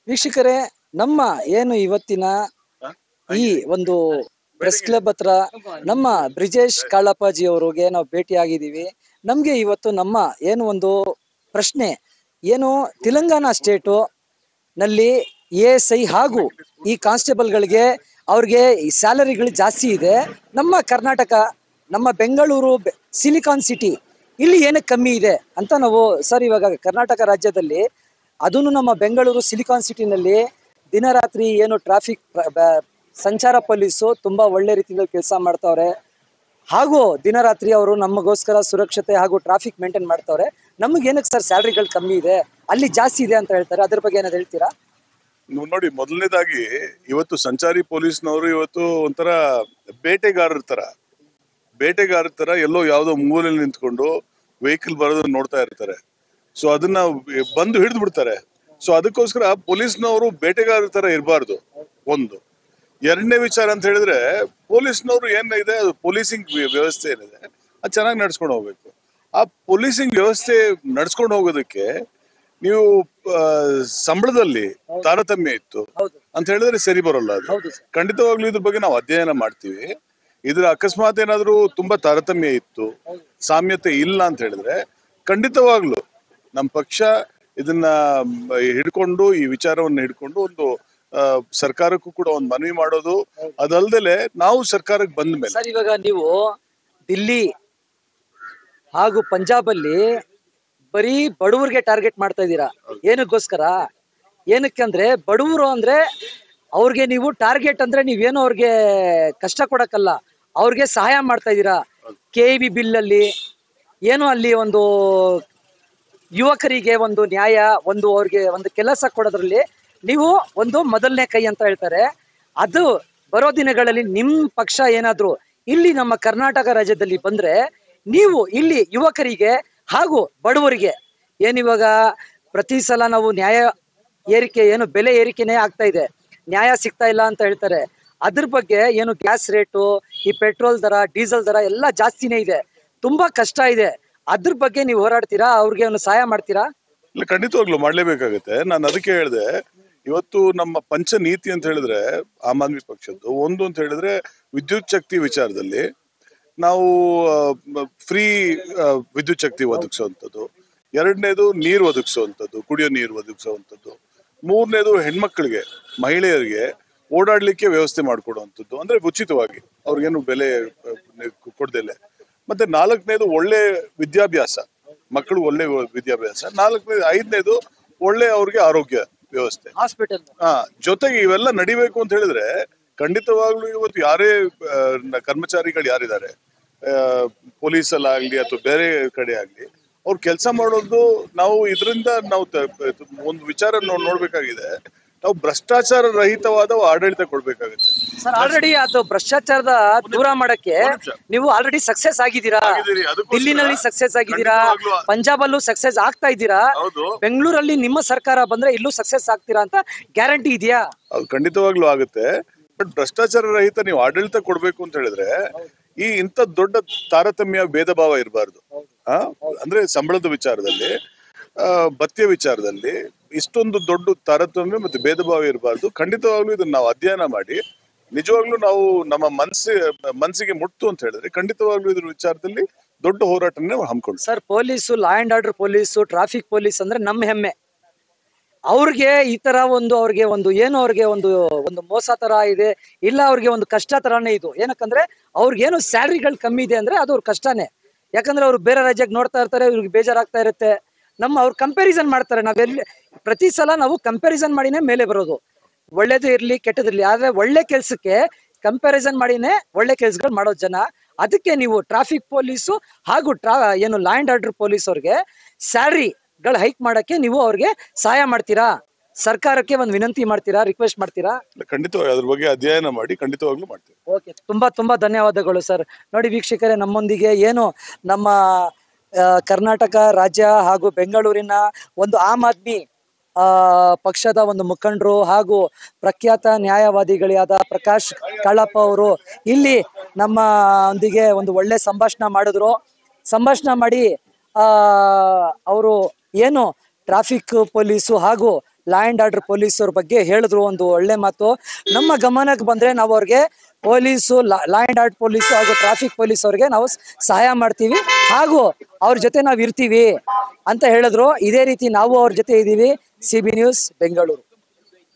ವೀಕ್ಷಕರೇ ನಮ್ಮ ಏನು ಇವತ್ತಿನ ಈ ಒಂದು ಪ್ರೆಸ್ ಕ್ಲಬ್ ಹತ್ರ ನಮ್ಮ ಬ್ರಿಜೇಶ್ ಕಾಳಪ್ಪಾಜಿ ಅವರಿಗೆ ನಾವು ಭೇಟಿಯಾಗಿದ್ದೀವಿ ನಮ್ಗೆ ಇವತ್ತು ನಮ್ಮ ಏನು ಒಂದು ಪ್ರಶ್ನೆ ಏನು ತೆಲಂಗಾಣ ಸ್ಟೇಟು ನಲ್ಲಿ ಎ ಎಸ್ ಐ ಹಾಗೂ ಈ ಕಾನ್ಸ್ಟೇಬಲ್ಗಳಿಗೆ ಅವ್ರಿಗೆ ಈ ಸ್ಯಾಲರಿಗಳು ಜಾಸ್ತಿ ಇದೆ ನಮ್ಮ ಕರ್ನಾಟಕ ನಮ್ಮ ಬೆಂಗಳೂರು ಬೆ- ಸಿಲಿಕಾನ್ ಸಿಟಿ ಇಲ್ಲಿ ಏನಕ್ಕೆ ಕಮ್ಮಿ ಇದೆ ಅಂತ ನಾವು ಸರ್ ಇವಾಗ ಕರ್ನಾಟಕ ರಾಜ್ಯದಲ್ಲಿ ಅದನ್ನು ನಮ್ಮ ಬೆಂಗಳೂರು ಸಿಲಿಕಾನ್ ಸಿಟಿನಲ್ಲಿ ದಿನರಾತ್ರಿ ಏನು ಟ್ರಾಫಿಕ್ ಸಂಚಾರ ಪೊಲೀಸು ತುಂಬಾ ಒಳ್ಳೆ ರೀತಿಯಲ್ಲಿ ಕೆಲಸ ಮಾಡ್ತಾವ್ರೆ ಹಾಗೂ ದಿನರಾತ್ರಿ ಅವರು ನಮಗೋಸ್ಕರ ಸುರಕ್ಷತೆ ಹಾಗೂ ಟ್ರಾಫಿಕ್ ಮೇಂಟೈನ್ ಮಾಡ್ತಾವ್ರೆ ನಮಗೆ ಏನಕ್ಕೆ ಸರ್ ಸ್ಯಾಲ್ರಿಗಳು ಕಮ್ಮಿ ಇದೆ ಅಲ್ಲಿ ಜಾಸ್ತಿ ಇದೆ ಅಂತ ಹೇಳ್ತಾರೆ ಅದ್ರ ಬಗ್ಗೆ ಏನಾದ್ರು ಹೇಳ್ತೀರಾ ನೀವು ನೋಡಿ ಮೊದಲನೇದಾಗಿ ಇವತ್ತು ಸಂಚಾರಿ ಪೊಲೀಸ್ನವರು ಇವತ್ತು ಒಂಥರ ಬೇಟೆಗಾರರ ತರ ಬೇಟೆಗಾರರ ತರ ಎಲ್ಲೋ ಯಾವ್ದೋ ಮೂಲೆಯಲ್ಲಿ ನಿಂತ್ಕೊಂಡು ವೆಹಿಕಲ್ ಬರೋದನ್ನ ನೋಡ್ತಾ ಇರ್ತಾರೆ ಸೊ ಅದನ್ನ ಬಂದು ಹಿಡಿದು ಬಿಡ್ತಾರೆ ಸೊ ಅದಕ್ಕೋಸ್ಕರ ಪೊಲೀಸ್ನವರು ಬೇಟೆಗಾರರ ತರ ಇರಬಾರ್ದು ಒಂದು ಎರಡನೇ ವಿಚಾರ ಅಂತ ಹೇಳಿದ್ರೆ ಪೊಲೀಸ್ನವರು ಏನಿದೆ ಅದು ಪೊಲೀಸಿಂಗ್ ವ್ಯವಸ್ಥೆ ಏನಿದೆ ಅದು ಚೆನ್ನಾಗಿ ನಡ್ಸ್ಕೊಂಡು ಹೋಗ್ಬೇಕು ಆ ಪೊಲೀಸಿಂಗ್ ವ್ಯವಸ್ಥೆ ನಡ್ಸ್ಕೊಂಡು ಹೋಗೋದಕ್ಕೆ ನೀವು ಆ, ಸಂಬಳದಲ್ಲಿ ತಾರತಮ್ಯ ಇತ್ತು ಹೌದು ಅಂತ ಹೇಳಿದ್ರೆ ಸರಿ ಬರೋಲ್ಲ ಅದು ಹೌದು ಸರ್ ಖಂಡಿತವಾಗ್ಲೂ ಇದ್ರ ಬಗ್ಗೆ ನಾವು ಅಧ್ಯಯನ ಮಾಡ್ತೀವಿ ಇದ್ರ ಅಕಸ್ಮಾತ್ ಏನಾದ್ರೂ ತುಂಬಾ ತಾರತಮ್ಯ ಇತ್ತು ಸಾಮ್ಯತೆ ಇಲ್ಲ ಅಂತ ಹೇಳಿದ್ರೆ ಖಂಡಿತವಾಗ್ಲು ನಮ್ಮ ಪಕ್ಷ ಇದನ್ನ ಮ್, ಹಿಡ್ಕೊಂಡು ಈ ವಿಚಾರವನ್ನು ಹಿಡ್ಕೊಂಡು ಒಂದು ಆ, ಸರ್ಕಾರಕ್ಕೂ ಕೂಡ ಒಂದು ಮನವಿ ಮಾಡೋದು ಅದಲ್ದಲೆ ನಾವು ಸರ್ಕಾರಕ್ಕೆ ಬಂದ ಮೇಲೆ ಸರ್ ಇವಾಗ ನೀವು ದಿಲ್ಲಿ ಹಾಗೂ ಪಂಜಾಬ್ ಅಲ್ಲಿ ಬರೀ ಬಡವರಿಗೆ ಟಾರ್ಗೆಟ್ ಮಾಡ್ತಾ ಇದ್ದೀರಾ ಏನಕ್ಕೋಸ್ಕರ ಏನಕ್ಕೆ ಅಂದ್ರೆ ಬಡವರು ಅಂದ್ರೆ ಅವ್ರಿಗೆ ನೀವು ಟಾರ್ಗೆಟ್ ಅಂದ್ರೆ ನೀವೇನೋ ಅವ್ರಿಗೆ ಕಷ್ಟ ಕೊಡಕ್ಕಲ್ಲ ಅವ್ರಿಗೆ ಸಹಾಯ ಮಾಡ್ತಾ ಇದ್ದೀರಾ ಕೆ ಬಿ ಬಿಲ್ ಅಲ್ಲಿ ಏನೋ ಅಲ್ಲಿ ಒಂದು ಯುವಕರಿಗೆ ಒಂದು ನ್ಯಾಯ ಒಂದು ಅವ್ರಿಗೆ ಒಂದು ಕೆಲಸ ಕೊಡೋದ್ರಲ್ಲಿ ನೀವು ಒಂದು ಮೊದಲನೇ ಕೈ ಅಂತ ಹೇಳ್ತಾರೆ ಅದು ಬರೋ ದಿನಗಳಲ್ಲಿ ನಿಮ್ ಪಕ್ಷ ಏನಾದ್ರು ಇಲ್ಲಿ ನಮ್ಮ ಕರ್ನಾಟಕ ರಾಜ್ಯದಲ್ಲಿ ಬಂದ್ರೆ ನೀವು ಇಲ್ಲಿ ಯುವಕರಿಗೆ ಹಾಗೂ ಬಡವರಿಗೆ ಏನಿವಾಗ ಪ್ರತಿ ಸಲ ನಾವು ನ್ಯಾಯ ಏರಿಕೆ ಏನು ಬೆಲೆ ಏರಿಕೆನೇ ಆಗ್ತಾ ಇದೆ ನ್ಯಾಯ ಸಿಗ್ತಾ ಇಲ್ಲ ಅಂತ ಹೇಳ್ತಾರೆ ಅದ್ರ ಬಗ್ಗೆ ಏನು ಗ್ಯಾಸ್ ರೇಟು ಈ ಪೆಟ್ರೋಲ್ ದರ ಡೀಸೆಲ್ ದರ ಎಲ್ಲ ಜಾಸ್ತಿನೇ ಇದೆ ತುಂಬಾ ಕಷ್ಟ ಇದೆ ಅದ್ರ ಬಗ್ಗೆ ನೀವು ಹೋರಾಡ್ತೀರಾ ಅವ್ರಿಗೆ ಒಂದು ಸಹಾಯ ಮಾಡ್ತೀರಾ ಇಲ್ಲ ಖಂಡಿತವಾಗ್ಲೂ ಮಾಡ್ಲೇಬೇಕಾಗುತ್ತೆ ನಾನು ಅದಕ್ಕೆ ಹೇಳಿದೆ ಇವತ್ತು ನಮ್ಮ ಪಂಚ ನೀತಿ ಅಂತ ಹೇಳಿದ್ರೆ ಆಮ್ ಆದ್ಮಿ ಪಕ್ಷದ್ದು ಒಂದು ಅಂತ ಹೇಳಿದ್ರೆ ವಿದ್ಯುತ್ ಶಕ್ತಿ ವಿಚಾರದಲ್ಲಿ ನಾವು ಫ್ರೀ ವಿದ್ಯುತ್ ಶಕ್ತಿ ಒದಗಿಸುವಂಥದ್ದು ಎರಡನೇದು ನೀರು ಒದಗಿಸುವಂಥದ್ದು ಕುಡಿಯೋ ನೀರು ಒದಗಿಸುವಂಥದ್ದು ಮೂರನೇದು ಹೆಣ್ಮಕ್ಳಿಗೆ ಮಹಿಳೆಯರಿಗೆ ಓಡಾಡ್ಲಿಕ್ಕೆ ವ್ಯವಸ್ಥೆ ಮಾಡಿಕೊಡುವಂಥದ್ದು ಅಂದ್ರೆ ಉಚಿತವಾಗಿ ಅವ್ರಿಗೇನು ಬೆಲೆ ಕೊಡ್ದಲೆ ಮತ್ತೆ ನಾಲ್ಕನೇದು ಒಳ್ಳೆ ವಿದ್ಯಾಭ್ಯಾಸ ಮಕ್ಕಳು ಒಳ್ಳೆ ವಿದ್ಯಾಭ್ಯಾಸ ನಾಲ್ಕನೇದು ಐದನೇದು ಒಳ್ಳೆ ಅವ್ರಿಗೆ ಆರೋಗ್ಯ ವ್ಯವಸ್ಥೆ ಹಾಸ್ಪಿಟಲ್ ಆ ಜೊತೆಗೆ ಇವೆಲ್ಲ ನಡಿಬೇಕು ಅಂತ ಹೇಳಿದ್ರೆ ಖಂಡಿತವಾಗ್ಲೂ ಇವತ್ತು ಯಾರೇ ಆ, ನ- ಕರ್ಮಚಾರಿಗಳು ಯಾರಿದ್ದಾರೆ ಪೊಲೀಸಲ್ಲಾಗ್ಲಿ ಅಥವಾ ಬೇರೆ ಕಡೆ ಆಗ್ಲಿ ಅವ್ರು ಕೆಲಸ ಮಾಡೋದು ನಾವು ಇದರಿಂದ ನಾವು ತ- ಒಂದು ವಿಚಾರ ನಾವು ನೋಡ್ಬೇಕಾಗಿದೆ ನಾವು ಭ್ರಷ್ಟಾಚಾರ ರಹಿತವಾದ ಆಡಳಿತ ಕೊಡ್ಬೇಕಾಗುತ್ತೆ ಸರ್ ಆಲ್ರೆಡಿ ಅದು ಭ್ರಷ್ಟಾಚಾರದ ದೂರ ಮಾಡಕ್ಕೆ ಒಂದ್ ನಿಮಿಷ. ನೀವು ಆಲ್ರೆಡಿ ಸಕ್ಸಸ್ ಆಗಿದ್ದೀರಾ ಆಗಿದ್ದೀರಿ, ಅದಕ್ಕೋಸ್ಕರ ದಿಲ್ಲಿನಲ್ಲಿ ಸಕ್ಸಸ್ ಆಗಿದ್ದೀರಾ ಖಂಡಿತವಾಗ್ಲೂ- ಪಂಜಾಬ್ ಅಲ್ಲೂ ಸಕ್ಸಸ್ ಆಗ್ತಾ ಇದ್ದೀರಾ ಹೌದು ಬೆಂಗಳೂರಲ್ಲಿ ನಿಮ್ಮ ಸರ್ಕಾರ ಬಂದ್ರೆ ಇಲ್ಲೂ ಸಕ್ಸಸ್ ಆಗ್ತೀರಾ ಅಂತ ಗ್ಯಾರಂಟಿ ಇದೆಯಾ ಅದು ಖಂಡಿತವಾಗ್ಲೂ ಆಗುತ್ತೆ ಬಟ್ ಭ್ರಷ್ಟಾಚಾರ ರಹಿತ ನೀವು ಆಡಳಿತ ಕೊಡ್ಬೇಕು ಅಂತ ಹೇಳಿದ್ರೆ ಈ ಇಂಥ ದೊಡ್ಡ ತಾರತಮ್ಯ ಭೇದ ಭಾವ ಇರಬಾರ್ದು ಅಂದ್ರೆ ಸಂಬಳದ ವಿಚಾರದಲ್ಲಿ ಆ, ಭತ್ಯೆ ವಿಚಾರದಲ್ಲಿ ಇಷ್ಟೊಂದು ದೊಡ್ಡ ತಾರತಮ್ಯ ಮತ್ತೆ ಭೇದ ಭಾವ ಇರಬಾರ್ದು ಖಂಡಿತವಾಗ್ಲೂ ಇದನ್ನ ನಾವು ಅಧ್ಯಯನ ಮಾಡಿ ನಿಜವಾಗ್ಲೂ ನಾವು ನಮ್ಮ ಮನ್ಸಿ ಮನ್ಸಿಗೆ ಮುಟ್ತು ಅಂತ ಹೇಳಿದ್ರೆ ಖಂಡಿತವಾಗ್ಲೂ ಇದ್ರ ವಿಚಾರದಲ್ಲಿ ದೊಡ್ಡ ಹೋರಾಟನೇ ನಾವು ಹಮ್ಮಿಕೊಂಡು sir police law and order police traffic police ಅಂದ್ರೆ ನಮ್ಮ ಹೆಮ್ಮೆ ಅವ್ರಿಗೆ ಈ ತರ ಒಂದು ಅವ್ರಿಗೆ ಒಂದು ಏನು ಅವ್ರಿಗೆ ಒಂದು ಒಂದು ಮೋಸ ತರ ಇದೆ ಇಲ್ಲ ಅವ್ರಿಗೆ ಒಂದು ಕಷ್ಟ ತರಾನೇ ಇದು ಏನಕ್ಕಂದ್ರೆ ಅವ್ರಿಗೇನು ಸ್ಯಾಲ್ರಿಗಳು ಕಮ್ಮಿ ಇದೆ ಅಂದ್ರೆ ಅದು ಅವ್ರ ಕಷ್ಟನೇ ಯಾಕಂದ್ರೆ ಅವ್ರು ಬೇರೆ ರಾಜ್ಯಕ್ಕೆ ನೋಡ್ತಾ ಇರ್ತಾರೆ ಇವ್ರಿಗೆ ಬೇಜಾರಾಗ್ತಾ ಇರುತ್ತೆ ನಮ್ಮ ಅವ್ರು ಕಂಪ್ಯಾರಿಸನ್ ಮಾಡ್ತಾರೆ ನಾವೆಲ್ಲಿ ಪ್ರತಿ ಸಲ ನಾವು ಕಂಪ್ಯಾರಿಸನ್ ಮಾಡಿನೇ ಮೇಲೆ ಬರೋದು ಒಳ್ಳೇದು ಇರ್ಲಿ ಕೆಟ್ಟದಿರ್ಲಿ ಆದ್ರೆ ಒಳ್ಳೆ ಕೆಲ್ಸಕ್ಕೆ ಕಂಪ್ಯಾರಿಸನ್ ಮಾಡಿನೇ ಒಳ್ಳೆ ಕೆಲ್ಸಗಳು ಮಾಡೋ ಜನ ಅದಕ್ಕೆ ನೀವು ಟ್ರಾಫಿಕ್ ಪೊಲೀಸು ಹಾಗೂ ಟ್ರಾ ಏನು ಲಾ ಅಂಡ್ ಆರ್ಡರ್ ಪೊಲೀಸ್ ಅವ್ರಿಗೆ ಸ್ಯಾಲ್ರಿಗಳು ಹೈಕ್ ಮಾಡಕ್ಕೆ ನೀವು ಅವ್ರಿಗೆ ಸಹಾಯ ಮಾಡ್ತೀರಾ ಸರ್ಕಾರಕ್ಕೆ ಒಂದು ವಿನಂತಿ ಮಾಡ್ತೀರಾ ರಿಕ್ವೆಸ್ಟ್ ಮಾಡ್ತೀರಾ ಖಂಡಿತವಾಗಿ ಅದ್ರ ಬಗ್ಗೆ ಅಧ್ಯಯನ ಮಾಡಿ ಖಂಡಿತವಾಗ್ಲೂ ಮಾಡ್ತೀವಿ ಓಕೆ ತುಂಬಾ ತುಂಬಾ ಧನ್ಯವಾದಗಳು ಸರ್ ನೋಡಿ ವೀಕ್ಷಕರೇ ನಮ್ಮೊಂದಿಗೆ ಏನು ನಮ್ಮ ಆ, ಕರ್ನಾಟಕ ರಾಜ್ಯ ಹಾಗೂ ಬೆಂಗಳೂರಿನ ಒಂದು ಆಮ್ ಆದ್ಮಿ ಆ, ಪಕ್ಷದ ಒಂದು ಮುಖಂಡರು ಹಾಗೂ ಪ್ರಖ್ಯಾತ ನ್ಯಾಯವಾದಿಗಳಾದ ಪ್ರಕಾಶ್ ಕಾಳಪ್ಪ ಅವರು ಇಲ್ಲಿ ನಮ್ಮ ಒಂದಿಗೆ ಒಂದು ಒಳ್ಳೆ ಸಂಭಾಷಣೆ ಮಾಡಿದ್ರು ಸಂಭಾಷಣೆ ಮಾಡಿ ಆ ಅವರು ಏನು ಟ್ರಾಫಿಕ್ ಪೊಲೀಸು ಹಾಗೂ ಲಾ ಅಂಡ್ ಆರ್ಡರ್ ಪೊಲೀಸರ ಬಗ್ಗೆ ಹೇಳಿದ್ರು ಒಂದು ಒಳ್ಳೆ ಮಾತು ನಮ್ಮ ಗಮನಕ್ಕೆ ಬಂದ್ರೆ ನಾವು ಅವ್ರಿಗೆ police law and order police ಹಾಗೂ ಟ್ರಾಫಿಕ್ ಪೊಲೀಸ್ ಅವ್ರಿಗೆ ನಾವು ಸಹಾಯ ಮಾಡ್ತೀವಿ ಹಾಗೂ ಅವ್ರ ಜೊತೆ ನಾವು ಇರ್ತೀವಿ ಅಂತ ಹೇಳಿದ್ರು ಇದೇ ರೀತಿ ನಾವು ಅವ್ರ ಜೊತೆ ಇದ್ದೀವಿ ಸಿ ಬಿ ನ್ಯೂಸ್ ಬೆಂಗಳೂರು